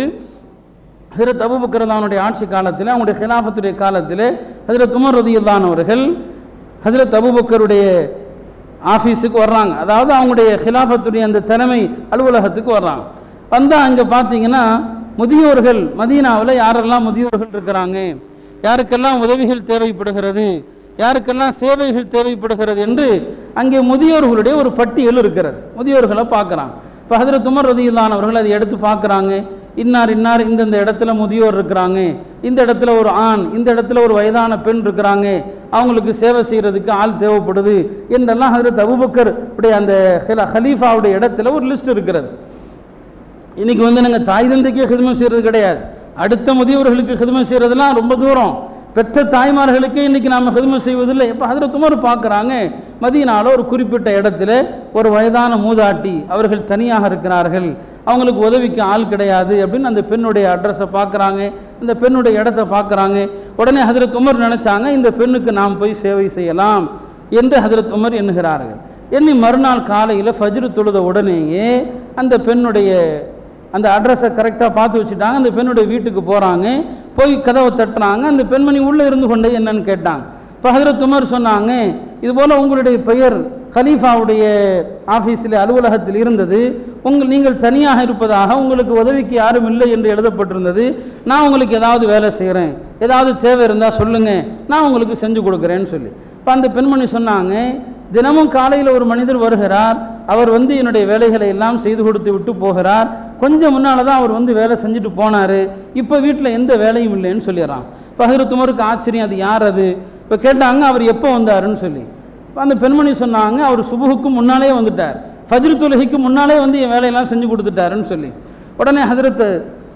ஹஜரத் அபுபக்கரதானுடைய ஆட்சி காலத்தில் அவங்களுடைய ஹிலாஃபத்துடைய காலத்தில் ஹஜரத் உமர் ரதியுல்லான் அவர்கள் ஹஜரத் அபுபக்கருடைய ஆஃபீஸுக்கு வர்றாங்க அதாவது அவங்களுடைய ஹிலாஃபத்துடைய அந்த தலைமை அலுவலகத்துக்கு வர்றாங்க வந்தால் அங்கே பார்த்தீங்கன்னா முதியோர்கள் மதீனாவில் யாரெல்லாம் முதியோர்கள் இருக்கிறாங்க யாருக்கெல்லாம் உதவிகள் தேவைப்படுகிறது யாருக்கெல்லாம் சேவைகள் தேவைப்படுகிறது என்று அங்கே முதியோர்களுடைய ஒரு பட்டியல் இருக்கிறது முதியோர்களை பார்க்குறாங்க இப்போ ஹதரத் உமர் ரதியில்லான் அவர்கள் அதை எடுத்து பார்க்குறாங்க இன்னார் இன்னார் இந்தந்த இடத்துல முதியோர் இருக்கிறாங்க இந்த இடத்துல ஒரு ஆண் இந்த இடத்துல ஒரு வயதான பெண் இருக்கிறாங்க அவங்களுக்கு சேவை செய்கிறதுக்கு ஆள் தேவைப்படுது என்றெல்லாம் ஹதரத் அபுபக்கர் உடைய அந்த ஹில- ஹலீஃபாவுடைய இடத்துல ஒரு லிஸ்ட் இருக்கிறது இன்னைக்கு வந்து நாங்கள் தாய் தந்தைக்கே ஹிதமம் செய்கிறது கிடையாது அடுத்த முதியவர்களுக்கு ஹிதமம் செய்கிறதுலாம் ரொம்ப தூரம் பெற்ற தாய்மார்களுக்கே இன்னைக்கு நாம் ஹிதமம் செய்வதில்லை இப்போ அதில் துமர் பார்க்குறாங்க மதியனால ஒரு குறிப்பிட்ட இடத்துல ஒரு வயதான மூதாட்டி அவர்கள் தனியாக இருக்கிறார்கள் அவங்களுக்கு உதவிக்கு ஆள் கிடையாது அப்படின்னு அந்த பெண்ணுடைய அட்ரஸை பார்க்குறாங்க இந்த பெண்ணுடைய இடத்த பார்க்குறாங்க உடனே ஹதரத் உமர் நினைச்சாங்க இந்த பெண்ணுக்கு நாம் போய் சேவை செய்யலாம் என்று ஹதரத் உமர் எண்ணுகிறார்கள் எண்ணி மறுநாள் காலையில் ஃபஜ்ரு தொழுத உடனேயே அந்த பெண்ணுடைய அந்த அட்ரஸை கரெக்டாக பார்த்து வச்சுட்டாங்க அந்த பெண்ணுடைய வீட்டுக்கு போகிறாங்க போய் கதவை தட்டுறாங்க அந்த பெண்மணி உள்ளே இருந்து கொண்டு என்னன்னு கேட்டாங்க இப்போ ஹதரத் உமர் சொன்னாங்க இதுபோல் உங்களுடைய பெயர் கலீஃபாவுடைய ஆஃபீஸில் அலுவலகத்தில் இருந்தது உங்கள் நீங்கள் தனியாக இருப்பதாக உங்களுக்கு உதவிக்கு யாரும் இல்லை என்று எழுதப்பட்டிருந்தது நான் உங்களுக்கு ஏதாவது வேலை செய்கிறேன் ஏதாவது தேவை இருந்தால் சொல்லுங்கள் நான் உங்களுக்கு செஞ்சு கொடுக்குறேன்னு சொல்லி இப்போ அந்த பெண்மணி சொன்னாங்க தினமும் காலையில் ஒரு மனிதர் வருகிறார் அவர் வந்து என்னுடைய வேலைகளை எல்லாம் செய்து கொடுத்து விட்டு போகிறார் கொஞ்சம் முன்னால் தான் அவர் வந்து வேலை செஞ்சுட்டு போனார் இப்போ வீட்டில் எந்த வேலையும் இல்லைன்னு சொல்லிடுறான் பகிர் துமருக்கு ஆச்சரியம் அது யார் அது இப்போ கேட்டாங்க அவர் எப்போ வந்தாருன்னு சொல்லி இப்ப அந்த பெண்மணி சொன்னாங்க அவர் சுபுகுக்கு முன்னாலே வந்துட்டார் ஃபஜ்ர் தொழுகைக்கு முன்னாலே வந்து என் வேலையெல்லாம் செஞ்சு கொடுத்துட்டாருன்னு சொல்லி உடனே ஹதரத்து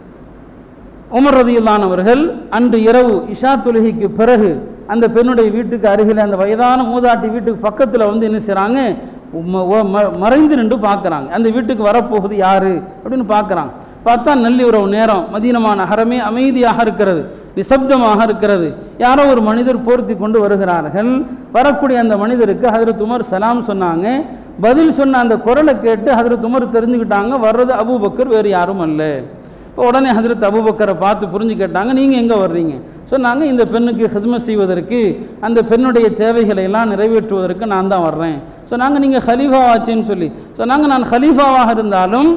உமர் ரதியுல்லான் அவர்கள் அன்று இரவு இஷா தொழுகைக்கு பிறகு அந்த பெண்ணுடைய வீட்டுக்கு அருகில் அந்த வயதான மூதாட்டி வீட்டுக்கு பக்கத்தில் வந்து என்ன செய்கிறாங்க ம- ஒ- ம- மறைந்து நின்று பார்க்குறாங்க அந்த வீட்டுக்கு வரப்போகுது யாரு அப்படின்னு பார்க்குறாங்க பார்த்தா நள்ளிரவு நேரம் மதீனமா நகரமே அமைதியாக இருக்கிறது நிசப்தமாக இருக்கிறது யாரோ ஒரு மனிதர் போர்த்தி கொண்டு வருகிறார்கள் வரக்கூடிய அந்த மனிதருக்கு ஹதரத் உமர் சலாம் சொன்னாங்க பதில் சொன்ன அந்த குரலை கேட்டு ஹதரத் உமர் தெரிஞ்சுக்கிட்டாங்க வர்றது அபூபக்கர் வேறு யாரும் அல்ல இப்போ உடனே ஹஜரத் அபூபக்கரை பார்த்து புரிஞ்சு கேட்டாங்க நீங்கள் எங்கே வர்றீங்க சொன்னாங்க இந்த பெண்ணுக்கு ஹிதமத் செய்வதற்கு அந்த பெண்ணுடைய தேவைகளை எல்லாம் நிறைவேற்றுவதற்கு நான் தான் வர்றேன் சொன்னாங்க நீங்கள் ஹலீஃபாவாச்சேன்னு சொல்லி சொன்னாங்க நான் ஹலீஃபாவாக இருந்தாலும்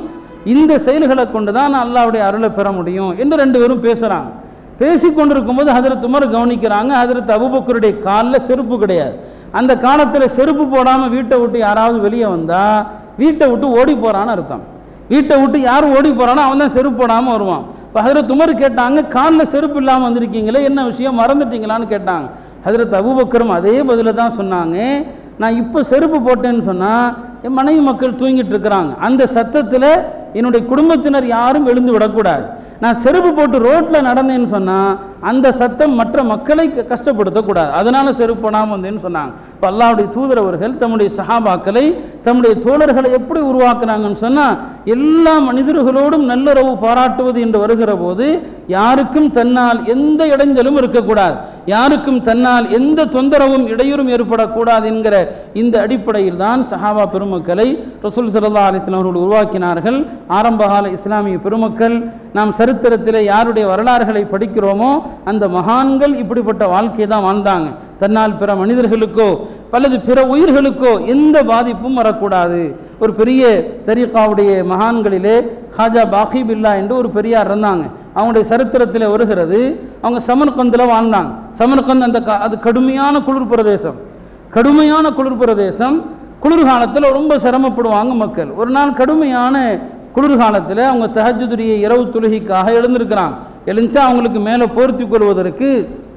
இந்த செயல்களை கொண்டு தான் நான் அல்லாஹ்வுடைய அருளை பெற முடியும் என்று ரெண்டு பேரும் பேசுகிறாங்க பேசி கொண்டிருக்கும்போது ஹதரத் உமர் கவனிக்கிறாங்க ஹதரத் அபுபக்கருடைய காலில் செருப்பு கிடையாது அந்த காலத்தில் செருப்பு போடாமல் வீட்டை விட்டு யாராவது வெளியே வந்தால் வீட்டை விட்டு ஓடி போகிறான்னு அர்த்தம் வீட்டை விட்டு யார் ஓடி போகிறானோ அவன் தான் செருப்பு போடாமல் வருவான் இப்போ ஹதரத் உமர் கேட்டாங்க காலில் செருப்பு இல்லாமல் வந்திருக்கீங்களே என்ன விஷயம் மறந்துட்டீங்களான்னு கேட்டாங்க ஹதரத் அபுபக்கரும் அதே பதில தான் சொன்னாங்க நான் இப்போ செருப்பு போட்டேன்னு சொன்னால் என் மனைவி மக்கள் தூங்கிட்டு இருக்கிறாங்க அந்த சத்தத்தில் என்னுடைய குடும்பத்தினர் யாரும் எழுந்து விடக்கூடாது நான் செருப்பு போட்டு ரோட்டில் நடந்தேன்னு சொன்னால் அந்த சத்தம் மற்ற மக்களை க- கஷ்டப்படுத்தக்கூடாது அதனால செருப்பு போடாமல் வந்தேன்னு சொன்னாங்க இப்போ அல்லாஹ்வுடைய தூதர் அவர்கள் தம்முடைய சஹாபாக்களை தம்முடைய தோழர்களை எப்படி உருவாக்குனாங்கன்னு சொன்னால் எல்லா மனிதர்களோடும் நல்லுறவு பாராட்டுவது என்று வருகிற போது யாருக்கும் தன்னால் எந்த இடைஞ்சலும் இருக்கக்கூடாது யாருக்கும் தன்னால் எந்த தொந்தரவும் இடையூறும் ஏற்படக்கூடாது என்கிற இந்த அடிப்படையில் தான் சஹாபா பெருமக்களை ரசூல் ஸல்லல்லாஹு அலைஹி வஸல்லம் அவர்கள் உருவாக்கினார்கள் ஆரம்பகால இஸ்லாமிய பெருமக்கள் நாம் சரித்திரத்திலே யாருடைய வரலாறுகளை படிக்கிறோமோ அந்த மகான்கள் இப்படிப்பட்ட வாழ்க்கையை தான் வாழ்ந்தாங்க தன்னால் பிற மனிதர்களுக்கோ அல்லது பிற உயிர்களுக்கோ எந்த பாதிப்பும் வரக்கூடாது ஒரு பெரிய தரீகாவுடைய மகான்களிலே ஹாஜா பாகி பில்லா என்று ஒரு பெரியார் இருந்தாங்க அவங்களுடைய சரித்திரத்தில் வருகிறது அவங்க சமர்கந்தில் வாழ்ந்தாங்க சமர்கந்த் அந்த க- அது கடுமையான குளிர் பிரதேசம் கடுமையான குளிர் பிரதேசம் குளிர்காலத்தில் ரொம்ப சிரமப்படுவாங்க மக்கள் ஒரு நாள் கடுமையான குளிர்காலத்தில் அவங்க தஹஜுதுரிய இரவு தொழுகைக்காக எழுந்திருக்கிறாங்க எழுந்துச்சா அவங்களுக்கு மேலே போர்த்தி கொள்வதற்கு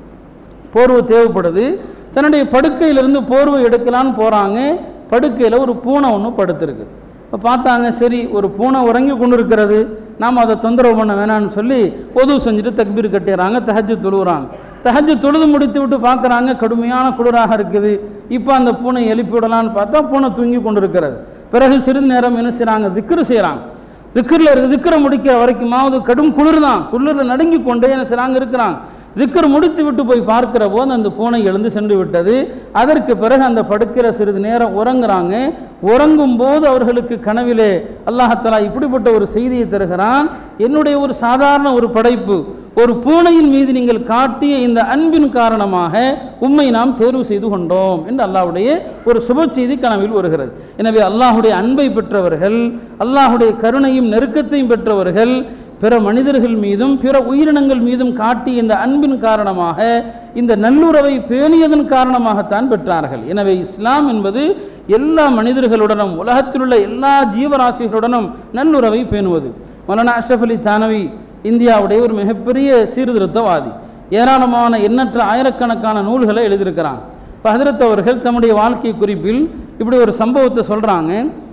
போர்வை தேவைப்படுது தன்னுடைய படுக்கையிலிருந்து போர்வை எடுக்கலான்னு போகிறாங்க படுக்கையில் ஒரு பூனை ஒன்று படுத்திருக்கு இப்போ பார்த்தாங்க சரி ஒரு பூனை உறங்கி கொண்டு இருக்கிறது நாம் அதை தொந்தரவு பண்ண வேணாம்னு சொல்லி உதவு செஞ்சுட்டு தக்பீர் கட்டிடுறாங்க தஹஜ்ஜு தொழுகிறாங்க தஹஜ்ஜு தொழுது முடித்து விட்டு பார்க்குறாங்க கடுமையான குளிராக இருக்குது இப்போ அந்த பூனை எழுப்பி விடலான்னு பார்த்தா பூனை தூங்கி கொண்டு இருக்கிறது பிறகு சிறிது நேரம் என்ன செய்கிறாங்க திக்ரு செய்கிறாங்க திக்கரில் இருக்கு திக்கரை முடிக்கிற வரைக்குமாவது கடும் குளிர் தான் குளிரில் நடுங்கி கொண்டே என்ன செய்றாங்க இருக்கிறாங்க திக்கர் முடித்து விட்டு போய் பார்க்கிற போது அந்த பூனை எழுந்து சென்று விட்டது அதற்கு பிறகு அந்த படுக்கிற சிறிது நேரம் உறங்குறாங்க உறங்கும் போது அவர்களுக்கு கனவிலே அல்லாஹத்தலா இப்படிப்பட்ட ஒரு செய்தியை தருகிறான் என்னுடைய ஒரு சாதாரண ஒரு படைப்பு ஒரு பூனையின் மீது நீங்கள் காட்டிய இந்த அன்பின் காரணமாக உம்மை நாம் தேர்வு செய்து கொண்டோம் என்று அல்லாஹ்வுடைய ஒரு சுப செய்தி கனவில் வருகிறது எனவே அல்லாஹ்வுடைய அன்பை பெற்றவர்கள் அல்லாஹ்வுடைய கருணையும் நெருக்கத்தையும் பெற்றவர்கள் பிற மனிதர்கள் மீதும் பிற உயிரினங்கள் மீதும் காட்டிய இந்த அன்பின் காரணமாக இந்த நல்லுறவை பேணியதன் காரணமாகத்தான் பெற்றார்கள் எனவே இஸ்லாம் என்பது எல்லா மனிதர்களுடனும் உலகத்தில் உள்ள எல்லா ஜீவராசிகளுடனும் நல்லுறவை பேணுவது மௌலானா அஷ்ரஃப் அலி தானவி இந்தியாவுடைய ஒரு மிகப்பெரிய சீர்திருத்தவாதி ஏராளமான எண்ணற்ற ஆயிரக்கணக்கான நூல்களை எழுதியிருக்கிறாங்க இப்போ ஹதரத் அவர்கள் தம்முடைய வாழ்க்கை குறிப்பில் இப்படி ஒரு சம்பவத்தை சொல்கிறாங்க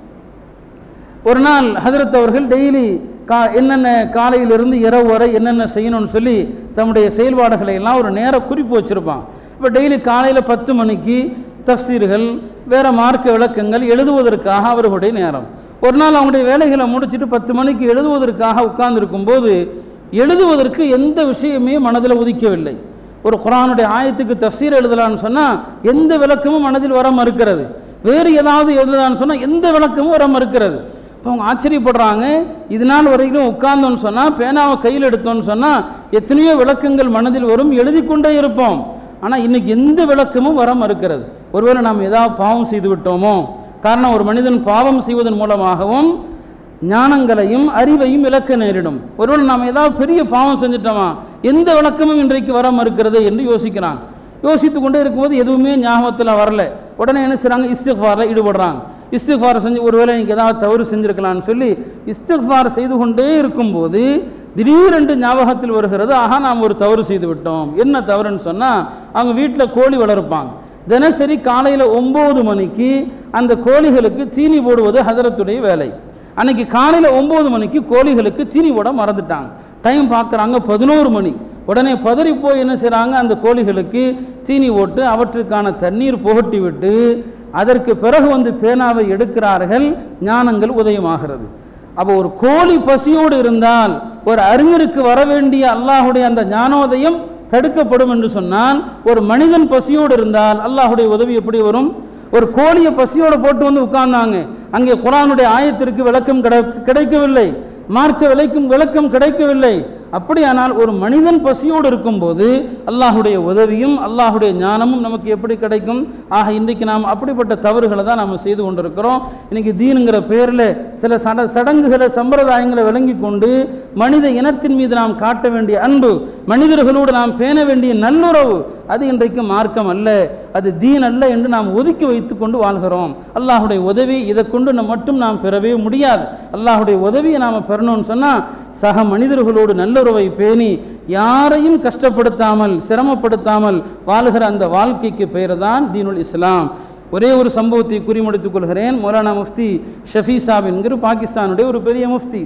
ஒரு நாள் ஹதரத் அவர்கள் டெய்லி கா என்னென்ன காலையிலிருந்து இரவு வரை என்னென்ன செய்யணும்னு சொல்லி தம்முடைய செயல்பாடுகளை எல்லாம் ஒரு நேர குறிப்பு வச்சுருப்பான் இப்போ டெய்லி காலையில் பத்து மணிக்கு தஃசீர்கள் வேற மார்க்க விளக்கங்கள் எழுதுவதற்காக அவர்களுடைய நேரம் ஒரு நாள் அவங்களுடைய வேலைகளை முடிச்சிட்டு பத்து மணிக்கு எழுதுவதற்காக உட்கார்ந்திருக்கும் போது எழுதுவதற்கு எந்த விஷயமே மனதில் உதிக்கவில்லை ஒரு குரானுடைய ஆயத்துக்கு தஃசீர் எழுதலான்னு சொன்னால் எந்த விளக்கமும் மனதில் வர மறுக்கிறது வேறு ஏதாவது எழுதலான்னு சொன்னால் எந்த விளக்கமும் வர மறுக்கிறது இப்போ அவங்க ஆச்சரியப்படுறாங்க இது நாள் வரைக்கும் உட்கார்ந்தோன்னு சொன்னால் பேனாவை கையில் எடுத்தோன்னு சொன்னால் எத்தனையோ விளக்கங்கள் மனதில் வரும் எழுதி கொண்டே இருப்போம் ஆனால் இன்னைக்கு எந்த விளக்கமும் வர மறுக்கிறது ஒருவேளை நாம் ஏதாவது பாவம் செய்து விட்டோமோ காரணம் ஒரு மனிதன் பாவம் செய்வதன் மூலமாகவும் ஞானங்களையும் அறிவையும் இழக்க நேரிடும் ஒருவேளை நாம் ஏதாவது பெரிய பாவம் செஞ்சிட்டோமா எந்த விளக்கமும் இன்றைக்கு வர மறுக்கிறது என்று யோசிக்கிறான் யோசித்து கொண்டே இருக்கும்போது எதுவுமே ஞாபகத்தில் வரல உடனே என்ன செய்றாங்க இஸ்திஃபாரில் ஈடுபடுறாங்க இஸ்திஃபார் செஞ்சு ஒருவேளை இன்னைக்கு ஏதாவது தவறு செஞ்சிருக்கலாம்னு சொல்லி இஸ்திஃபார் செய்து கொண்டே இருக்கும்போது திடீரென்று ஞாபகத்தில் வருகிறது ஆஹா நாம் ஒரு தவறு செய்து விட்டோம் என்ன தவறுன்னு சொன்னால் அவங்க வீட்டில் கோழி வளர்ப்பாங்க தினசரி காலையில் ஒம்பது மணிக்கு அந்த கோழிகளுக்கு தீனி போடுவது ஹதரத்துடைய வேலை அன்னைக்கு காலையில் ஒம்பது மணிக்கு கோழிகளுக்கு தீனி போட மறந்துட்டாங்க டைம் பார்க்குறாங்க பதினோரு மணி உடனே பதறி போய் என்ன செய்கிறாங்க அந்த கோழிகளுக்கு தீனி போட்டு அவற்றுக்கான தண்ணீர் புகட்டி விட்டு அதற்கு பிறகு வந்து பேனாவை எடுக்கிறார்கள் ஞானங்கள் உதயமாகிறது அப்போ ஒரு கோழி பசியோடு இருந்தால் ஒரு அறிஞருக்கு வர வேண்டிய அல்லாஹுடைய அந்த ஞானோதயம் தடுக்கப்படும் என்று சொன்னால் ஒரு மனிதன் பசியோடு இருந்தால் அல்லாஹுடைய உதவி எப்படி வரும் ஒரு கோழியை பசியோடு போட்டு வந்து உட்கார்ந்தாங்க அங்கே குரானுடைய ஆயத்திற்கு விளக்கம் கிடை- கிடைக்கவில்லை மார்க்க விலைக்கும் விளக்கம் கிடைக்கவில்லை அப்படியானால் ஒரு மனிதன் பசியோடு இருக்கும்போது அல்லாஹுடைய உதவியும் அல்லாஹுடைய ஞானமும் நமக்கு எப்படி கிடைக்கும் ஆக இன்றைக்கு நாம் அப்படிப்பட்ட தவறுகளை தான் நாம் செய்து கொண்டிருக்கிறோம் இன்னைக்கு தீனுங்கிற பேரில் சில சட சடங்குகளை சம்பிரதாயங்களை விளங்கி கொண்டு மனித இனத்தின் மீது நாம் காட்ட வேண்டிய அன்பு மனிதர்களோடு நாம் பேண வேண்டிய நல்லுறவு அது இன்றைக்கு மார்க்கம் அல்ல அது தீன் அல்ல என்று நாம் ஒதுக்கி வைத்து கொண்டு வாழ்கிறோம் அல்லாஹுடைய உதவி இதை கொண்டு நம்ம மட்டும் நாம் பெறவே முடியாது அல்லாஹுடைய உதவியை நாம் பெறணும்னு சொன்னால் சக மனிதர்களோடு நல்லுறவை பேணி யாரையும் கஷ்டப்படுத்தாமல் சிரமப்படுத்தாமல் வாழ்கிற அந்த வாழ்க்கைக்கு பெயர் தான் தீனுல் இஸ்லாம் ஒரே ஒரு சம்பவத்தை குறிமுடித்துக் கொள்கிறேன் மௌலானா முஃப்தி ஷஃபி சாப் என்கிற பாகிஸ்தானுடைய ஒரு பெரிய முஃப்தி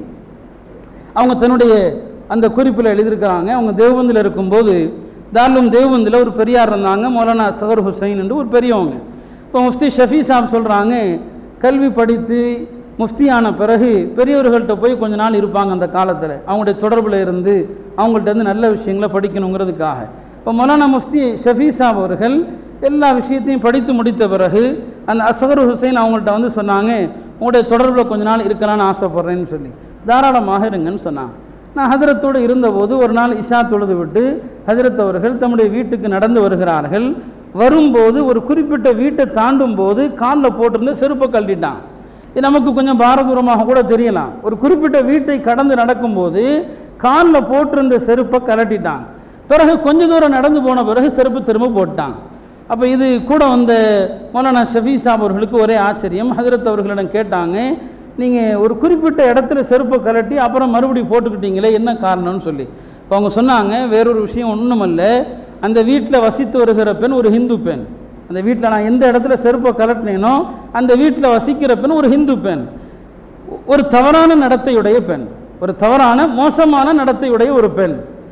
அவங்க தன்னுடைய அந்த குறிப்பில் எழுதியிருக்கிறாங்க அவங்க தேவபந்தில் இருக்கும்போது தாலும் தேவபந்தில் ஒரு பெரியார் இருந்தாங்க மௌலானா சகர் ஹுசைன் என்று ஒரு பெரியவங்க இப்போ முஃப்தி ஷஃபி சாப் சொல்கிறாங்க கல்வி படித்து முஃப்தியான பிறகு பெரியவர்கள்ட்ட போய் கொஞ்ச நாள் இருப்பாங்க அந்த காலத்தில் அவங்களுடைய தொடர்பில் இருந்து அவங்கள்ட்ட இருந்து நல்ல விஷயங்களை படிக்கணுங்கிறதுக்காக இப்போ மௌலானா முஃப்தி ஷஃபி சாப் அவர்கள் எல்லா விஷயத்தையும் படித்து முடித்த பிறகு அந்த அசகர் ஹுசைன் அவங்கள்ட்ட வந்து சொன்னாங்க உங்களுடைய தொடர்பில் கொஞ்ச நாள் இருக்கலாம்னு ஆசைப்பட்றேன்னு சொல்லி தாராளமாக இருங்கன்னு சொன்னாங்க நான் ஹஜரத்தோடு இருந்தபோது ஒரு நாள் இஷா தொழுது விட்டு ஹஜரத் அவர்கள் தம்முடைய வீட்டுக்கு நடந்து வருகிறார்கள் வரும்போது ஒரு குறிப்பிட்ட வீட்டை தாண்டும் போது காலில் போட்டிருந்த செருப்பை கழட்டிட்டான் இது நமக்கு கொஞ்சம் பாரதூரமாக கூட தெரியலாம் ஒரு குறிப்பிட்ட வீட்டை கடந்து நடக்கும்போது காலில் போட்டிருந்த செருப்பை கலட்டிட்டான் பிறகு கொஞ்ச தூரம் நடந்து போன பிறகு செருப்பு திரும்ப போட்டான் அப்போ இது கூட வந்த மௌலானா ஷஃபி சாப் அவர்களுக்கு ஒரே ஆச்சரியம் ஹஜரத் அவர்களிடம் கேட்டாங்க நீங்கள் ஒரு குறிப்பிட்ட இடத்துல செருப்பை கலட்டி அப்புறம் மறுபடியும் போட்டுக்கிட்டீங்களே என்ன காரணம்னு சொல்லி இப்போ அவங்க சொன்னாங்க வேறொரு விஷயம் ஒன்றுமல்ல அந்த வீட்டில் வசித்து வருகிற பெண் ஒரு ஹிந்து பெண் அந்த வீட்டில் நான் எந்த இடத்துல செருப்பை கலட்டினேனோ அந்த வீட்டில் வசிக்கிற பெண் ஒரு ஹிந்து பெண் ஒரு தவறான நடத்தையுடைய பெண் ஒரு தவறான மோசமான நடத்தையுடைய ஒரு பெண்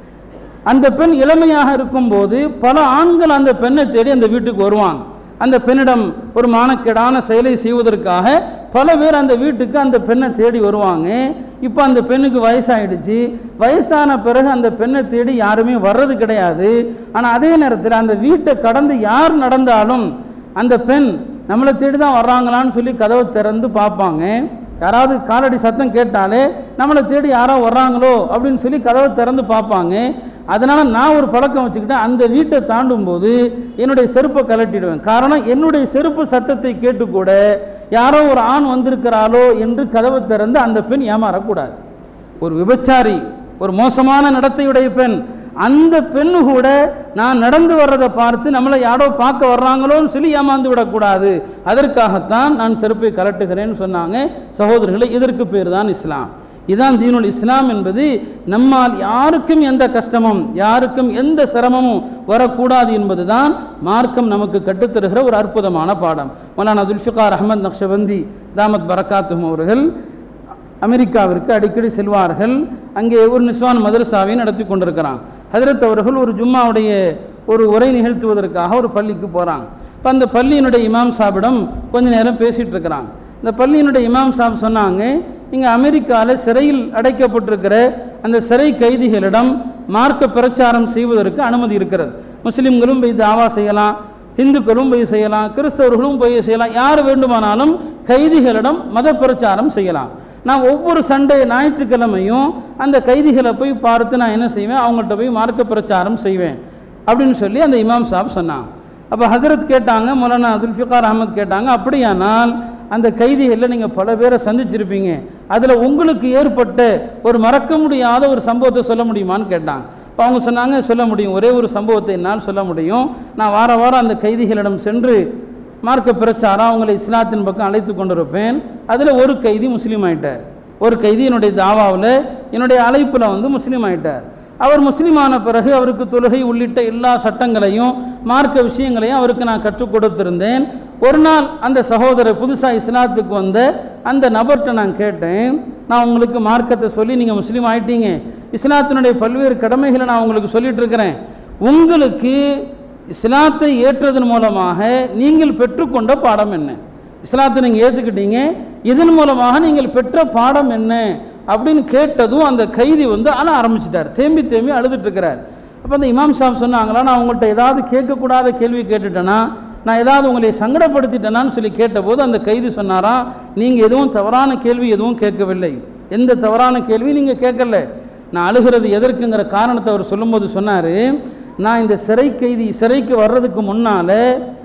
அந்த பெண் இளமையாக இருக்கும்போது பல ஆண்கள் அந்த பெண்ணை தேடி அந்த வீட்டுக்கு வருவாங்க அந்த பெண்ணிடம் ஒரு மானக்கேடான செயலை செய்வதற்காக பல பேர் அந்த வீட்டுக்கு அந்த பெண்ணை தேடி வருவாங்க இப்போ அந்த பெண்ணுக்கு வயசாயிடுச்சு வயசான பிறகு அந்த பெண்ணை தேடி யாருமே வர்றது கிடையாது ஆனால் அதே நேரத்தில் அந்த வீட்டை கடந்து யார் நடந்தாலும் அந்த பெண் நம்மளை தேடி தான் வர்றாங்களான்னு சொல்லி கதவை திறந்து பார்ப்பாங்க யாராவது காலடி சத்தம் கேட்டாலே நம்மளை தேடி யாரோ வர்றாங்களோ அப்படின்னு சொல்லி கதவை திறந்து பார்ப்பாங்க அதனால நான் ஒரு பழக்கம் வச்சுக்கிட்டேன் அந்த வீட்டை தாண்டும் போது என்னுடைய செருப்பை கலட்டிடுவேன் காரணம் என்னுடைய செருப்பு சத்தத்தை கேட்டு கூட யாரோ ஒரு ஆண் வந்திருக்கிறாளோ என்று கதவை திறந்து அந்த பெண் ஏமாறக்கூடாது ஒரு விபச்சாரி ஒரு மோசமான நடத்தையுடைய பெண் அந்த பெண்ணு கூட நான் நடந்து வர்றதை பார்த்து நம்மளை யாரோ பார்க்க வர்றாங்களோன்னு சொல்லி ஏமாந்து விடக்கூடாது அதற்காகத்தான் நான் செருப்பை கலட்டுகிறேன்னு சொன்னாங்க சகோதரர்களே இதற்கு பேர் தான் இஸ்லாம் இதான் தீனுல் இஸ்லாம் என்பது நம்மால் யாருக்கும் எந்த கஷ்டமும் யாருக்கும் எந்த சிரமமும் வரக்கூடாது என்பதுதான் மார்க்கம் நமக்கு கற்றுத்தருகிற ஒரு அற்புதமான பாடம் மௌலானா துல்ஃபிகார் அஹமத் நக்ஷபந்தி தாமத் பரக்காத்தும் அவர்கள் அமெரிக்காவிற்கு அடிக்கடி செல்வார்கள் அங்கே ஒரு நிஸ்வான் மதரசாவை நடத்தி கொண்டிருக்கிறான் ஹஜரத் அவர்கள் ஒரு ஜும்மாவுடைய ஒரு உரை நிகழ்த்துவதற்காக ஒரு பள்ளிக்கு போகிறாங்க இப்போ அந்த பள்ளியினுடைய இமாம் சாபிடம் கொஞ்ச நேரம் பேசிகிட்டு இருக்கிறாங்க இந்த பள்ளியினுடைய இமாம் சாப் சொன்னாங்க இங்கே அமெரிக்காவில் சிறையில் அடைக்கப்பட்டிருக்கிற அந்த சிறை கைதிகளிடம் மார்க்க பிரச்சாரம் செய்வதற்கு அனுமதி இருக்கிறது முஸ்லிம்களும் போய் தாவா செய்யலாம் இந்துக்களும் போய் செய்யலாம் கிறிஸ்தவர்களும் போய் செய்யலாம் யார் வேண்டுமானாலும் கைதிகளிடம் மத பிரச்சாரம் செய்யலாம் நான் ஒவ்வொரு சண்டே ஞாயிற்றுக்கிழமையும் அந்த கைதிகளை போய் பார்த்து நான் என்ன செய்வேன் அவங்கள்ட்ட போய் மார்க்க பிரச்சாரம் செய்வேன் அப்படின்னு சொல்லி அந்த இமாம் சாப் சொன்னாங்க அப்போ ஹஜரத் கேட்டாங்க மௌலானா துல்ஃபிகார் அகமத் கேட்டாங்க அப்படியானால் அந்த கைதிகளில் நீங்கள் பல பேரை சந்திச்சிருப்பீங்க அதில் உங்களுக்கு ஏற்பட்ட ஒரு மறக்க முடியாத ஒரு சம்பவத்தை சொல்ல முடியுமான்னு கேட்டாங்க இப்போ அவங்க சொன்னாங்க சொல்ல முடியும் ஒரே ஒரு சம்பவத்தை என்னால் சொல்ல முடியும் நான் வார வாரம் அந்த கைதிகளிடம் சென்று மார்க்க பிரச்சாரம் அவங்களை இஸ்லாத்தின் பக்கம் அழைத்து கொண்டிருப்பேன் அதில் ஒரு கைதி முஸ்லீம் ஆயிட்டார் ஒரு கைதி என்னுடைய தாவாவில் என்னுடைய அழைப்பில் வந்து முஸ்லீம் ஆயிட்டார் அவர் முஸ்லீமான பிறகு அவருக்கு தொழுகை உள்ளிட்ட எல்லா சட்டங்களையும் மார்க்க விஷயங்களையும் அவருக்கு நான் கற்றுக் கொடுத்திருந்தேன் ஒரு நாள் அந்த சகோதரர் புதுசாக இஸ்லாத்துக்கு வந்த அந்த நபர்கிட்ட நான் கேட்டேன் நான் உங்களுக்கு மார்க்கத்தை சொல்லி நீங்கள் முஸ்லீம் ஆயிட்டீங்க இஸ்லாத்தினுடைய பல்வேறு கடமைகளை நான் உங்களுக்கு சொல்லிட்டு இருக்கிறேன் உங்களுக்கு இஸ்லாத்தை ஏற்றதன் மூலமாக நீங்கள் பெற்றுக்கொண்ட பாடம் என்ன இஸ்லாத்தை நீங்கள் ஏற்றுக்கிட்டீங்க இதன் மூலமாக நீங்கள் பெற்ற பாடம் என்ன அப்படின்னு கேட்டதும் அந்த கைதி வந்து அழ ஆரம்பிச்சிட்டார் தேம்பி தேம்பி அழுதுட்டு இருக்கிறார் அப்போ அந்த இமாம் சாப் சொன்னாங்களா நான் உங்கள்கிட்ட ஏதாவது கேட்கக்கூடாத கேள்வி கேட்டுட்டேனா நான் ஏதாவது உங்களை சங்கடப்படுத்திட்டேனான்னு சொல்லி கேட்டபோது அந்த கைதி சொன்னாராம் நீங்கள் எதுவும் தவறான கேள்வி எதுவும் கேட்கவில்லை எந்த தவறான கேள்வி நீங்கள் கேட்கல நான் அழுகிறது எதற்குங்கிற காரணத்தை அவர் சொல்லும்போது சொன்னார் நான் இந்த சிறை கைதி சிறைக்கு வர்றதுக்கு முன்னால்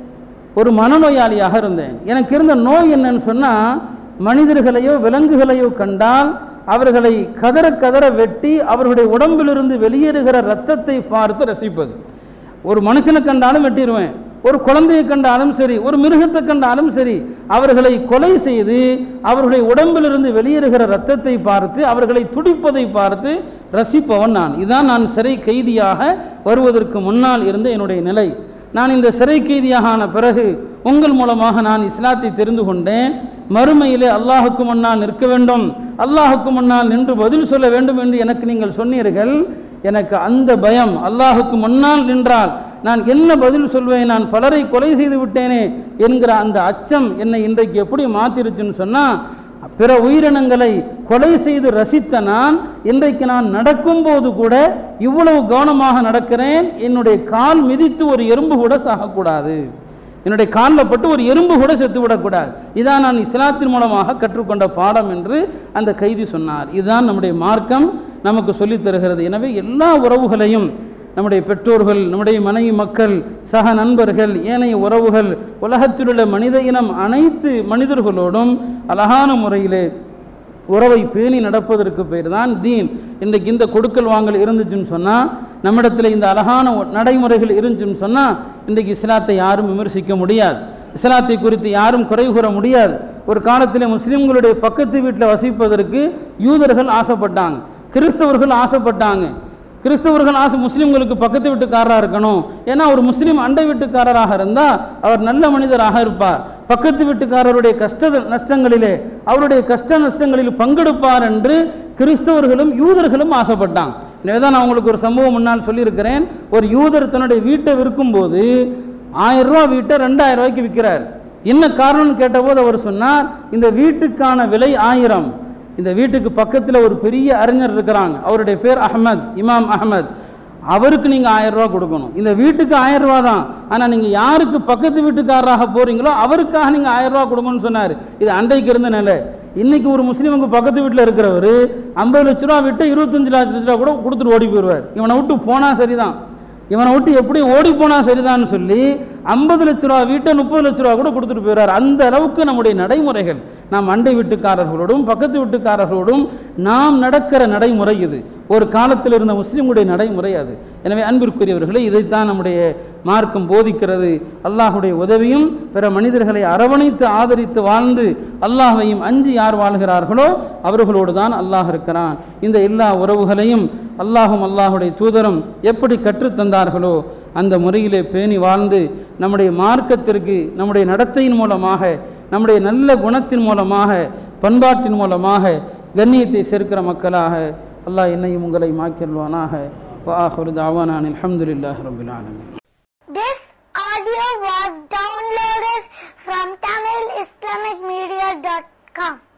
ஒரு மனநோயாளியாக இருந்தேன் எனக்கு இருந்த நோய் என்னன்னு சொன்னால் மனிதர்களையோ விலங்குகளையோ கண்டால் அவர்களை கதற கதற வெட்டி அவர்களுடைய உடம்பிலிருந்து வெளியேறுகிற ரத்தத்தை பார்த்து ரசிப்பது ஒரு மனுஷனை கண்டாலும் வெட்டிடுவேன் ஒரு குழந்தையை கண்டாலும் சரி ஒரு மிருகத்தை கண்டாலும் சரி அவர்களை கொலை செய்து அவர்களுடைய உடம்பிலிருந்து வெளியேறுகிற ரத்தத்தை பார்த்து அவர்களை துடிப்பதை பார்த்து ரசிப்பவன் நான் இதான் நான் சிறை கைதியாக வருவதற்கு முன்னால் இருந்த என்னுடைய நிலை நான் இந்த சிறை கைதியாக ஆன பிறகு உங்கள் மூலமாக நான் இஸ்லாத்தை தெரிந்து கொண்டேன் மறுமையிலே அல்லாஹுக்கு முன்னால் நிற்க வேண்டும் அல்லாஹுக்கு முன்னால் நின்று பதில் சொல்ல வேண்டும் என்று எனக்கு நீங்கள் சொன்னீர்கள் எனக்கு அந்த பயம் அல்லாஹுக்கு முன்னால் நின்றால் நான் என்ன பதில் சொல்வேன் நான் பலரை கொலை செய்து விட்டேனே என்கிற அந்த அச்சம் என்னை இன்றைக்கு எப்படி மாத்திருச்சுன்னு சொன்னால் பிற உயிரினங்களை கொலை செய்து ரசித்த நான் இன்றைக்கு நான் நடக்கும்போது கூட இவ்வளவு கவனமாக நடக்கிறேன் என்னுடைய கால் மிதித்து ஒரு எறும்பு கூட சாகக்கூடாது என்னுடைய காலில் பட்டு ஒரு எறும்பு கூட செத்து விடக்கூடாது இதான் நான் இஸ்லாத்தின் மூலமாக கற்றுக்கொண்ட பாடம் என்று அந்த கைதி சொன்னார் இதுதான் நம்முடைய மார்க்கம் நமக்கு சொல்லித் தருகிறது எனவே எல்லா உறவுகளையும் நம்முடைய பெற்றோர்கள் நம்முடைய மனைவி மக்கள் சக நண்பர்கள் ஏனைய உறவுகள் உலகத்தில் உள்ள மனித இனம் அனைத்து மனிதர்களோடும் அழகான முறையிலே உறவை பேணி நடப்பதற்கு பேர் தான் தீன் இன்றைக்கு இந்த கொடுக்கல் வாங்கல் இருந்துச்சுன்னு சொன்னால் நம்மிடத்தில் இந்த அழகான நடைமுறைகள் இருந்துச்சுன்னு சொன்னால் இன்றைக்கு இஸ்லாத்தை யாரும் விமர்சிக்க முடியாது இஸ்லாத்தை குறித்து யாரும் குறை கூற முடியாது ஒரு காலத்தில் முஸ்லிம்களுடைய பக்கத்து வீட்டில் வசிப்பதற்கு யூதர்கள் ஆசைப்பட்டாங்க கிறிஸ்தவர்கள் ஆசைப்பட்டாங்க கிறிஸ்தவர்கள் ஆசை முஸ்லீம்களுக்கு பக்கத்து வீட்டுக்காரராக இருக்கணும் ஏன்னா ஒரு முஸ்லீம் அண்டை வீட்டுக்காரராக இருந்தால் அவர் நல்ல மனிதராக இருப்பார் பக்கத்து வீட்டுக்காரருடைய கஷ்ட நஷ்டங்களிலே அவருடைய கஷ்ட நஷ்டங்களில் பங்கெடுப்பார் என்று கிறிஸ்தவர்களும் யூதர்களும் ஆசைப்பட்டாங்க எனவே தான் நான் உங்களுக்கு ஒரு சம்பவம் முன்னால் சொல்லியிருக்கிறேன் ஒரு யூதர் தன்னுடைய வீட்டை விற்கும்போது ஆயிரம் ரூபா வீட்டை ரெண்டாயிரம் ரூபாய்க்கு விற்கிறார் என்ன காரணம்னு கேட்டபோது அவர் சொன்னார் இந்த வீட்டுக்கான விலை ஆயிரம் இந்த வீட்டுக்கு பக்கத்தில் ஒரு பெரிய அறிஞர் இருக்கிறாங்க அவருடைய பேர் அஹமத் இமாம் அஹமத் அவருக்கு நீங்கள் ஆயிரம் ரூபா கொடுக்கணும் இந்த வீட்டுக்கு ஆயிரம் ரூபா தான் ஆனால் நீங்கள் யாருக்கு பக்கத்து வீட்டுக்காரராக போறீங்களோ அவருக்காக நீங்கள் ஆயிரம் ரூபா கொடுங்கன்னு சொன்னார் இது அன்றைக்கு இருந்த நிலை இன்னைக்கு ஒரு முஸ்லீமுக்கு பக்கத்து வீட்டில் இருக்கிறவர் ஐம்பது லட்ச ரூபா விட்டு இருபத்தஞ்சு லட்ச ரூபா கூட கொடுத்துட்டு ஓடி போயிடுவார் இவனை விட்டு போனால் சரிதான் இவனை விட்டு எப்படி ஓடி போனா சரிதான்னு சொல்லி ஐம்பது லட்ச ரூபா வீட்டை முப்பது லட்ச ரூபா கூட கொடுத்துட்டு போயிடுறார் அந்த அளவுக்கு நம்முடைய நடைமுறைகள் நாம் அண்டை வீட்டுக்காரர்களோடும் பக்கத்து வீட்டுக்காரர்களோடும் நாம் நடக்கிற நடைமுறை இது ஒரு காலத்தில் இருந்த முஸ்லீமுடைய நடைமுறை அது எனவே அன்பிற்குரியவர்களே இதைத்தான் நம்முடைய மார்க்கம் போதிக்கிறது அல்லாஹுடைய உதவியும் பிற மனிதர்களை அரவணைத்து ஆதரித்து வாழ்ந்து அல்லாஹையும் அஞ்சு யார் வாழ்கிறார்களோ அவர்களோடு தான் அல்லாஹ் இருக்கிறான் இந்த எல்லா உறவுகளையும் அல்லாஹும் அல்லாஹுடைய தூதரும் எப்படி கற்றுத்தந்தார்களோ அந்த முறையிலே பேணி வாழ்ந்து நம்முடைய மார்க்கத்திற்கு நம்முடைய நடத்தையின் மூலமாக நம்முடைய நல்ல குணத்தின் மூலமாக பண்பாட்டின் மூலமாக கண்ணியத்தை சேர்க்கிற மக்களாக அல்லாஹ் என்னையும் உங்களை மாக்கிடுவானாக வாஹுரு தாவானான் அல்ஹம்துலில்லாஹி ரபில் ஆலமீன் This audio was downloaded from TamilIslamicMedia.com.